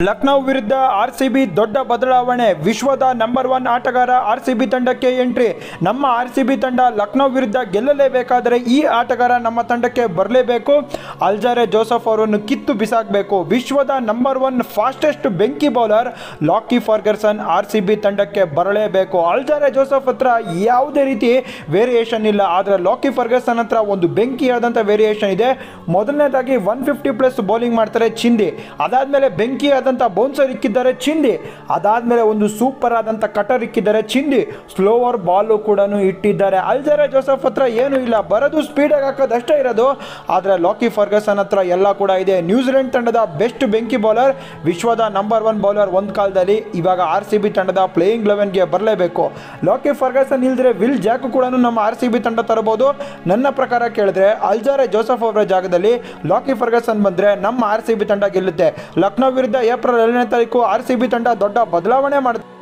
ಲಕ್ನೋ ವಿರುದ್ಧ R C B ದೊಡ್ಡ ಬದಲಾವಣೆ ವಿಶ್ವದ ನಂಬರ್ ಒನ್ ಆಟಗಾರ ಆರ್ ಸಿ ಬಿ ತಂಡಕ್ಕೆ ಎಂಟ್ರಿ ನಮ್ಮ ಆರ್ ಸಿ ಬಿ ತಂಡ ಲಕ್ನೋ ವಿರುದ್ಧ ಗೆಲ್ಲಲೇಬೇಕಾದರೆ ಈ ಆಟಗಾರ ನಮ್ಮ ತಂಡಕ್ಕೆ ಬರಲೇಬೇಕು ಅಲ್ಜಾರೆ ಜೋಸಫ್ ಅವರನ್ನು ಕಿತ್ತು ಬಿಸಾಕಬೇಕು ವಿಶ್ವದ ನಂಬರ್ ಒನ್ ಫಾಸ್ಟೆಸ್ಟ್ ಬೆಂಕಿ bowler Lockie Ferguson R C B ತಂಡಕ್ಕೆ ಬರಲೇಬೇಕು ಅಲ್ಜಾರೆ ಜೋಸಫ್ ಹತ್ರ ಯಾವುದೇ ರೀತಿ ವೇರಿಯೇಷನ್ ಇಲ್ಲ ಆದರೆ ಲಾಕಿ ಫರ್ಗರ್ಸನ್ ಹತ್ರ ಒಂದು ಬೆಂಕಿಯಾದಂಥ ವೇರಿಯೇಷನ್ ಇದೆ ಮೊದಲನೇದಾಗಿ ಒನ್ ಫಿಫ್ಟಿ ಪ್ಲಸ್ ಬೌಲಿಂಗ್ ಮಾಡ್ತಾರೆ ಚಿಂದಿ ಅದಾದಮೇಲೆ ಬೆಂಕಿಯಾದಂಥ ಬೌನ್ಸರ್ ಇಕ್ಕಿದ್ದಾರೆ ಚಿಂದಿ ಅದಾದಮೇಲೆ ಒಂದು ಸೂಪರ್ ಆದಂಥ ಕಟರ್ ಇಕ್ಕಿದ್ದಾರೆ ಚಿಂದಿ ಸ್ಲೋವರ್ ಬಾಲು ಕೂಡ ಇಟ್ಟಿದ್ದಾರೆ ಅಲ್ಜಾರೆ ಜೋಸಫ್ ಹತ್ರ ಏನೂ ಇಲ್ಲ ಬರೋದು ಸ್ಪೀಡಾಗಿ ಹಾಕೋದಷ್ಟೇ ಇರೋದು ಆದರೆ ಲಾಕಿ ಫರ್ಗಸನ್ ಹತ್ರ ಎಲ್ಲ ಕೂಡ ಇದೆ ನ್ಯೂಜಿಲೆಂಡ್ ತಂಡದ ಬೆಸ್ಟ್ ಬೆಂಕಿ ಬೌಲರ್ ವಿಶ್ವದ ನಂಬರ್ ಒನ್ ಬೌಲರ್ ಒಂದು ಕಾಲದಲ್ಲಿ ಇವಾಗ ಆರ್ ಸಿ ಬಿ ತಂಡದ ಪ್ಲೇಯಿಂಗ್ ಲೆವೆನ್ಗೆ ಬರಲೇಬೇಕು ಲಾಕಿ ಫರ್ಗಸನ್ ಇಲ್ದ್ರೆ ವಿಲ್ ಜಾಕು ಕೂಡ ನಮ್ಮ ಆರ್ ಸಿ ಬಿ ತಂಡ ತರಬಹುದು ನನ್ನ ಪ್ರಕಾರ ಕೇಳಿದ್ರೆ ಅಲ್ಜಾರೆ ಜೋಸಫ್ ಅವರ ಜಾಗದಲ್ಲಿ ಲಾಕಿ ಫರ್ಗಸನ್ ಬಂದರೆ ನಮ್ಮ ಆರ್ ಸಿ ಬಿ ತಂಡ ಗೆಲ್ಲುತ್ತೆ ಲಕ್ನೋ ವಿರುದ್ಧ ಏಪ್ರಿಲ್ ಏಳನೇ ತಾರೀಕು ಆರ್ ಸಿ ಬಿ ತಂಡ ದೊಡ್ಡ ಬದಲಾವಣೆ ಮಾಡುತ್ತೆ